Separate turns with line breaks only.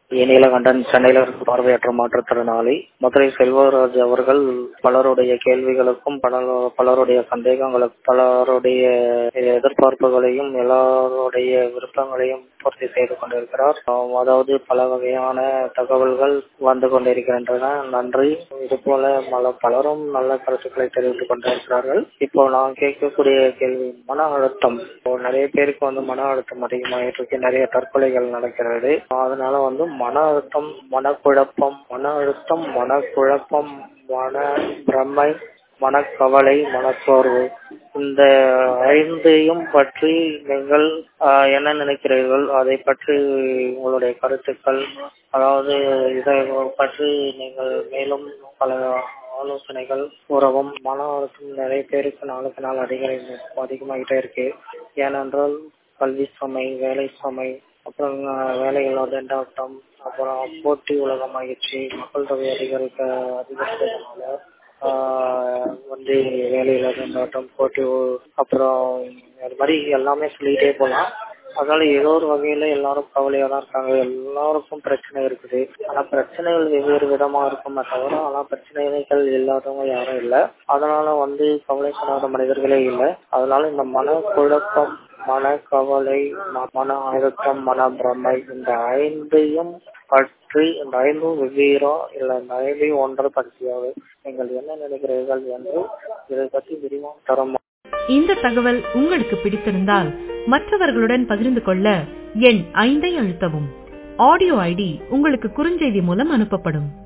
நீலகண்டன் சென்னையில இருந்து பார்வையற்ற மாற்றுத்திறனாளி மதுரை செல்வராஜ் அவர்கள் பலருடைய கேள்விகளுக்கும் பல பலருடைய சந்தேகங்களுக்கும் பலருடைய எதிர்பார்ப்புகளையும் எல்லாருடைய விருப்பங்களையும் பூர்த்தி செய்து கொண்டிருக்கிறார் ஆம், அதாவது பல வகையான தகவல்கள் வந்து கொண்டிருக்கின்றன நன்றி இது போல பல பலரும் நல்ல கருத்துக்களை தெரிவித்துக் கொண்டிருக்கிறார்கள் இப்போ நான் கேட்கக்கூடிய கேள்வி மன அழுத்தம் இப்போ நிறைய பேருக்கு வந்து மன அழுத்தம் அதிகமாயிட்டு இருக்கு நிறைய தற்கொலைகள் நடக்கிறது அதனால வந்து மன அழுத்தம் மனக்குழப்பம் மன அழுத்தம் மனக்குழப்பம் மன பிரமை மனக்கவலை மனச்சோர்வு இந்த ஐந்தையும் பற்றி நீங்கள் ஆஹ், என்ன நினைக்கிறீர்கள் அதை பற்றி உங்களுடைய கருத்துக்கள் அதாவது இதை பற்றி நீங்கள் மேலும் பல ஆலோசனைகள் கூறவும் மன அழுத்தம் நிறைய பேருக்கு நாளுக்கு நாள் அதிக அதிகமாகிட்டே இருக்கு ஏனென்றால் கல்வி சுமை வேலை சுமை அப்புறம் ஆஹ், வேலையில்லா திண்டாட்டம் அப்புறம் போட்டி உலகமாகிடுச்சு மக்கள் தொகை அதிகரிக்க அதிகரித்ததுனால ஆஹ் வந்து வேலையில திண்டாட்டம் போட்டி உ- அப்புறம் அது மாதிரி எல்லாமே சொல்லிட்டே போலாம் அதனால ஏதோ ஒரு வகையில எல்லாரும் கவலையா தான் இருக்காங்க எல்லாருக்கும் பிரச்சனை இருக்குது ஆனா பிரச்சனைகள் வெவ்வேறு விதமா இருக்குமே தவிர ஆனா பிரச்சனைகள் இல்லாதவங்க யாரும் இல்ல அதனால வந்து கவலைப்படாத மனிதர்களே இல்ல அதனால இந்த மன குழப்பம் மன கவலை ம- மன அழுத்தம் மன பிரமை இந்த ஐந்தையும் பற்றி இந்த ஐந்தும் வெவ்வேறா இல்ல இந்த ஐந்தையும் ஒன்று பற்றியாவது நீங்கள் என்ன நினைக்கிறீர்கள் என்று இதை பற்றி விரிவாக தர
இந்த தகவல் உங்களுக்கு பிடித்திருந்தால் மற்றவர்களுடன் பகிர்ந்து கொள்ள எண் ஐந்தை அழுத்தவும் ஆடியோ ஐடி உங்களுக்கு குறுஞ்செய்தி மூலம் அனுப்பப்படும்